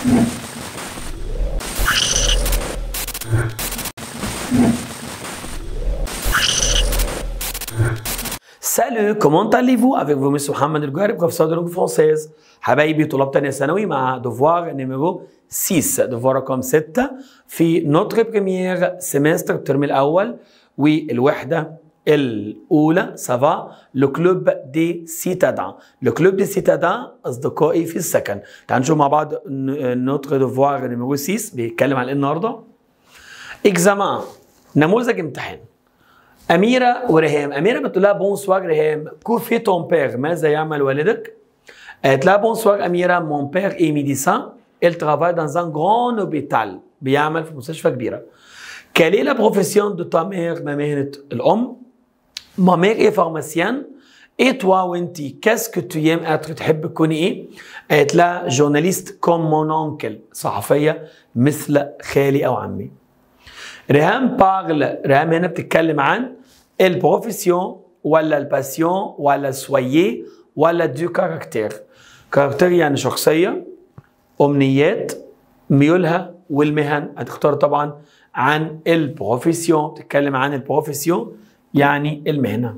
Salut, comment allez-vous avec vous, Monsieur Mohamed El Gouari, professeur de langue française. حبايبي طلاب تانية ثانوي مع devoir numéro 6 devoir رقم 6 في notre première semestre الترم الأول والوحدة الأولى سافا لو كلوب دي سيتادان لو كلوب دي سيتادان أصدقائي في السكن تعالوا نشوف مع بعض notre devoir numéro 6 بيتكلم عن إيه النهارده اكزامان نموذج امتحان أميرة وريهام أميرة بتقول لها بونسوار ريهام كو في تون بير ماذا يعمل والدك قالت لها بونسوار أميرة مون بير اي ميديسان il travaille dans un grand hôpital بيعمل في مستشفى كبيرة quelle est la profession de ta mère ما مهنة الأم ما mère est pharmacienne et toi وانتي qu'est-ce que tu aimes être تحب تكوني ايه قالت لها جورناليست كوم مون اونكل صحفية مثل خالي أو عمي ريهام بارل ريهام هنا بتتكلم عن البروفيسيون ولا الباسيون ولا سويي ولا دو كاركتير كاركتير يعني شخصية أمنيات ميولها والمهن هتختار طبعا عن البروفيسيون تتكلم عن البروفيسيون يعني المهنة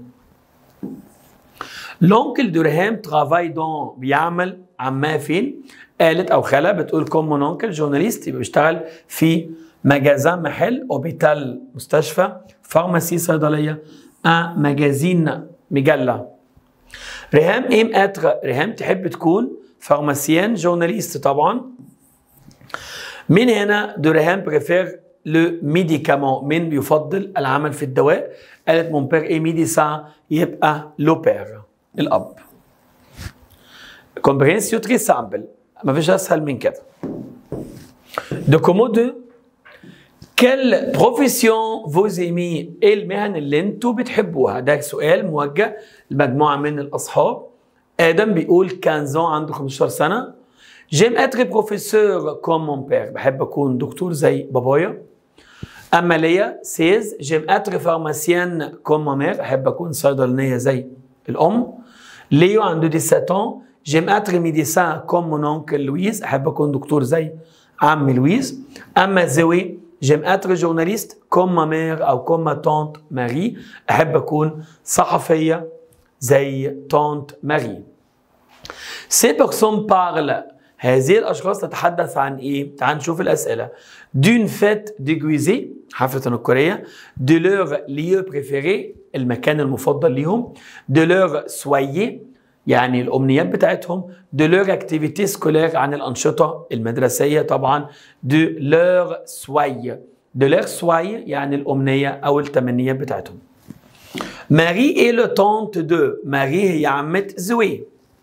لونكل دو ريهام ترافاي دون بيعمل عماه فين قالت او خالة بتقول كوم مون اونكل جورناليست يبقى بيشتغل في مجازان محل اوبيتال مستشفى فارماسي صيدليه ان مجازين مجله ريهام ايم اتر ريهام تحب تكون فارماسيان جورناليست طبعا من هنا دو ريهام بريفير لو ميديكامون من بيفضل العمل في الدواء قالت مون بير اي ميديسان يبقى لو بير الاب كومبرينسيو تري سامبل ما فيش اسهل من كده دو كومو دو كل بروفيسيون فوز ايمي ايه المهن اللي انتوا بتحبوها ده سؤال موجه لمجموعه من الاصحاب ادم بيقول كانزون عنده 15 سنه جيم اتري بروفيسور كوم مون بير بحب اكون دكتور زي بابايا اما ليا سيز جيم اتري فارماسيان كوم مامير احب اكون صيدلانيه زي الام ليو عنده 17 جيم اتري ميديسان كوم مون اونكل لويز احب اكون دكتور زي عمي لويز اما زوي جيم اتر جورناليست كوم ما مير او كوم ما تونت ماري احب اكون صحفيه زي تونت ماري سي بيرسون بارل هذه الاشخاص تتحدث عن ايه؟ تعال نشوف الاسئله دون فيت ديغويزي حفله تنكريه دو لور ليو بريفيري المكان المفضل ليهم دو لور سويي يعني الامنيات بتاعتهم دو لور اكتيفيتي سكولير عن الانشطه المدرسيه طبعا دو لور سوي دو لور سوي يعني الامنيه او التمنيات بتاعتهم ماري اي لو تونت دو ماري هي عمة زوي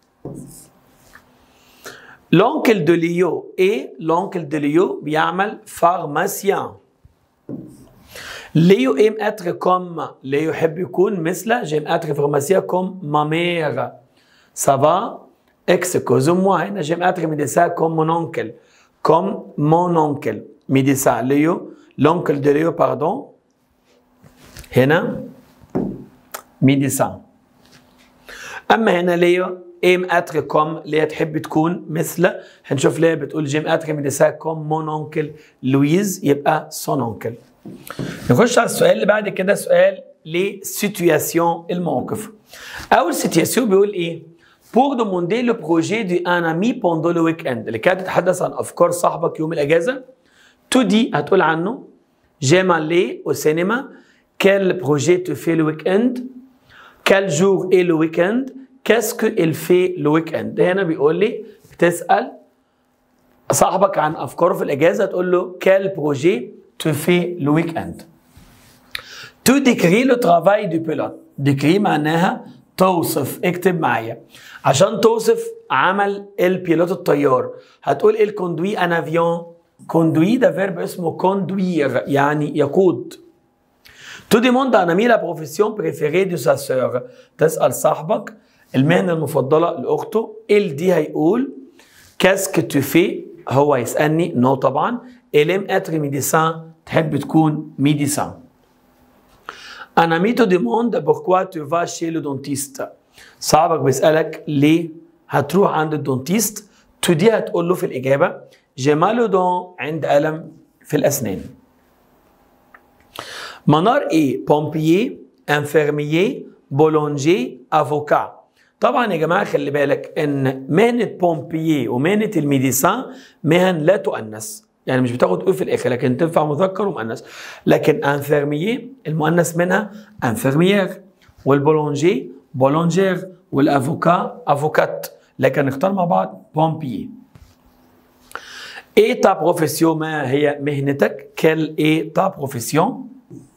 لونكل دو ليو ايه لونكل دو ليو بيعمل فارماسيان ليو ايم اتر كوم ليو يحب يكون مثل جيم اتر فارماسيا كوم مامير Ça va Excusez-moi, هنا j'aime être médecin comme mon oncle. Comme mon oncle. Médecin. Léo, l'oncle de Léo, pardon. هنا médecin. أما هنا ليو ايم اتر كوم اللي هي تحب تكون مثل هنشوف ليه بتقول جيم اتر ميديسا كوم مون اونكل لويز يبقى سون اونكل نخش على السؤال اللي بعد كده سؤال لسيتوياسيون الموقف اول سيتوياسيون بيقول ايه pour demander le projet d'un ami pendant le week-end اللي كانت تتحدث عن افكار صاحبك يوم الاجازه تو دي هتقول عنه j'aime aller au cinéma quel projet tu fais le week-end quel jour est le week-end qu'est-ce qu'il fait le week-end هنا بيقول لي بتسال صاحبك عن افكاره في الاجازه تقول له quel projet tu fais le week-end tu décris le travail du pilote décris معناها توصف اكتب معايا عشان توصف عمل البيلوت الطيار هتقول ايه الكوندوي ان افيون كوندوي ده فيرب اسمه كوندوير يعني يقود تو ديموند ان امي لا بروفيسيون بريفيري دو سا سور تسال صاحبك المهنه المفضله لاخته ال دي هيقول كاسك تو في هو يسالني نو no طبعا اليم اتر ميديسان تحب تكون ميديسان Un ami te demande pourquoi tu vas chez le dentiste. صاحبك بيسألك ليه هتروح عند الدونتيست تودي هتقول له في الاجابه جمال دون عند الم في الاسنان منار ايه بومبيي انفيرميي بولونجي افوكا طبعا يا جماعه خلي بالك ان مهنه بومبيي ومهنه الميديسان مهن لا تؤنث يعني مش بتاخد او في الاخر لكن تنفع مذكر ومؤنث لكن انفيرميي المؤنث منها انفيرميير والبولونجي بولونجير والافوكا افوكات لكن نختار مع بعض بومبيي ايه تا بروفيسيون ما هي مهنتك كل ايه تا بروفيسيون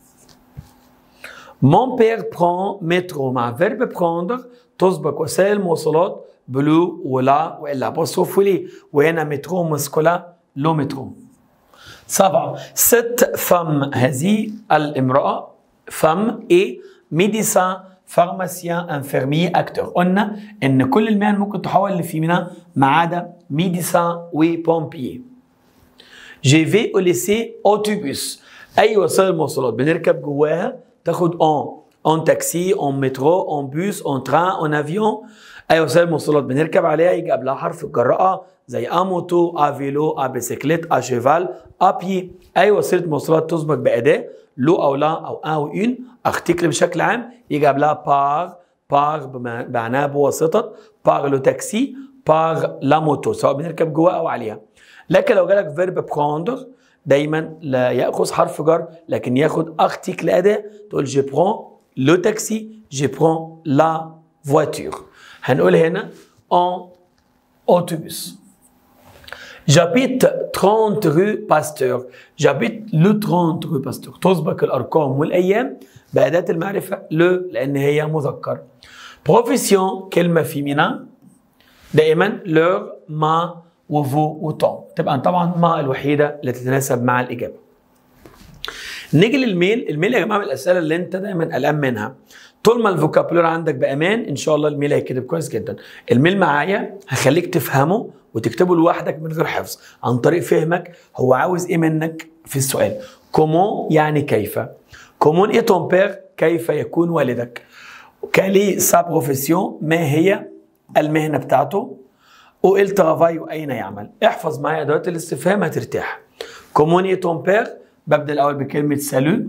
Mon père prend métro مع verbe prendre تسبق وسائل المواصلات بلو ولا والا apostrophe ولي وهنا مترو مسكولا لو مترو سبعة ست فم هذه الامرأة فم اي ميديسان فارماسيان انفيرمي اكتور قلنا ان كل المهن ممكن تحول لفيمينا ما عدا ميديسان وبومبيي جي في او ليسي اوتوبيس اي وسائل مواصلات بنركب جواها تاخد اون اون تاكسي اون مترو اون بوس اون تران اون افيون اي وسائل مواصلات بنركب عليها يجي قبلها حرف الجراءه زي ا موتو ا فيلو ا بيسيكليت ا شيفال ا بي اي وسيله مواصلات تسبق باداه لو او لا او ان او اون ارتيكل بشكل عام يجي قبلها بار بار بمعناها بواسطه بار لو تاكسي بار لا موتو سواء بنركب جواها او عليها لكن لو جالك فيرب بروندر دايما لا ياخذ حرف جر لكن ياخذ ارتيكل اداه تقول جي برون لو تاكسي جي برون لا فواتور هنقول هنا اون اوتوبيس J'habite 30 rue Pasteur. J'habite le 30 rue Pasteur. تسبق الأرقام والأيام بأداة المعرفة le لأن هي مذكر. بروفيسيون كلمة فيمينا دائما لور ما وفو وتون تبقى طبعا ما الوحيدة اللي تتناسب مع الإجابة. نيجي للميل، الميل يا جماعة من الأسئلة اللي أنت دايما قلقان منها. طول ما الفوكابولار عندك بامان ان شاء الله الميل هيتكتب كويس جدا الميل معايا هخليك تفهمه وتكتبه لوحدك من غير حفظ عن طريق فهمك هو عاوز ايه منك في السؤال كومون يعني كيف كومون ايه تون بير كيف يكون والدك كالي سا بروفيسيون ما هي المهنه بتاعته وإل ترافاي اين يعمل احفظ معايا ادوات الاستفهام هترتاح كومون ايه تون بير ببدا الاول بكلمه سالو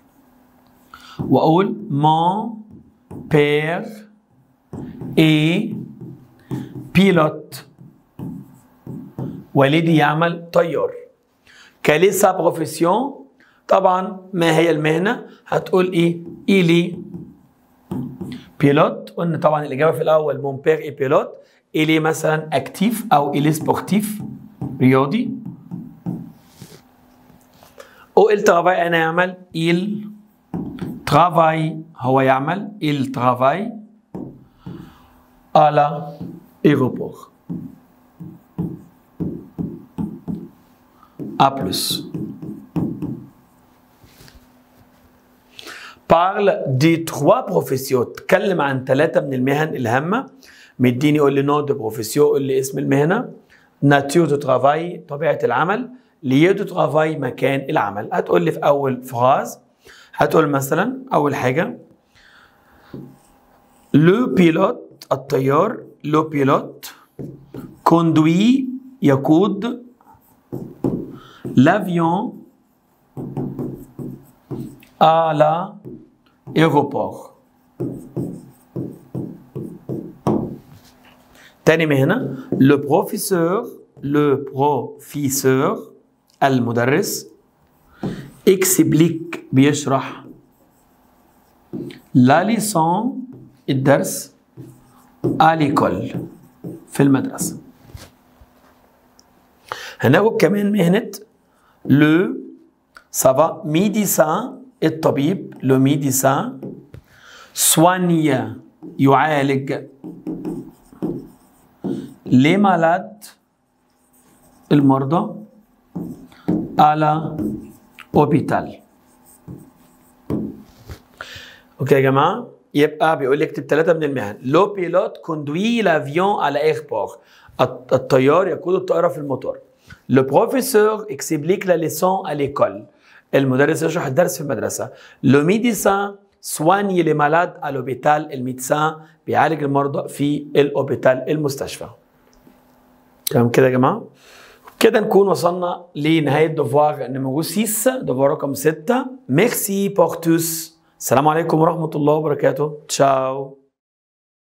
واقول mon père est pilote والدي يعمل طيار كالي سا بروفيسيون طبعا ما هي المهنه هتقول ايه إلي بيلوت قلنا طبعا الاجابه في الاول مون بير اي بيلوت إلي مثلا اكتيف او إلي سبورتيف رياضي او il travaille انا يعمل il travaille هو يعمل il travaille à l'aéroport A plus parle des trois professions تكلم عن ثلاثة من المهن الهامة مديني يقول لي نو دو بروفيسيون قول لي اسم المهنة ناتيور دو ترافاي طبيعة العمل ليو دو ترافاي مكان العمل هتقول لي في أول فراز هتقول مثلا اول حاجه لو بيلوت الطيار لو بيلوت كوندوي يقود لافيون à la aéroport تاني مهنة لو بروفيسور لو بروفيسور المدرس اكسبليك بيشرح لا ليسون الدرس اليكول في المدرسة هناخد كمان مهنة لو سافا ميديسان الطبيب لو ميديسان سوانيا يعالج لي مالاد المرضى على اوبيتال اوكي يا جماعه يبقى بيقول لي اكتب ثلاثه من المهن لو بيلوت كوندوي لافيون على ايربور الطيار يقود الطائره في المطار لو بروفيسور اكسبليك لا ليسون à l'école المدرس يشرح الدرس في المدرسه لو ميديسان سواني لي مالاد على لوبيتال الميدسان بيعالج المرضى في الاوبيتال المستشفى تمام كده يا جماعه كده نكون وصلنا لنهايه دوفوار نيميرو 6 دوفوار رقم 6 ميرسي بور توس السلام عليكم ورحمه الله وبركاته تشاو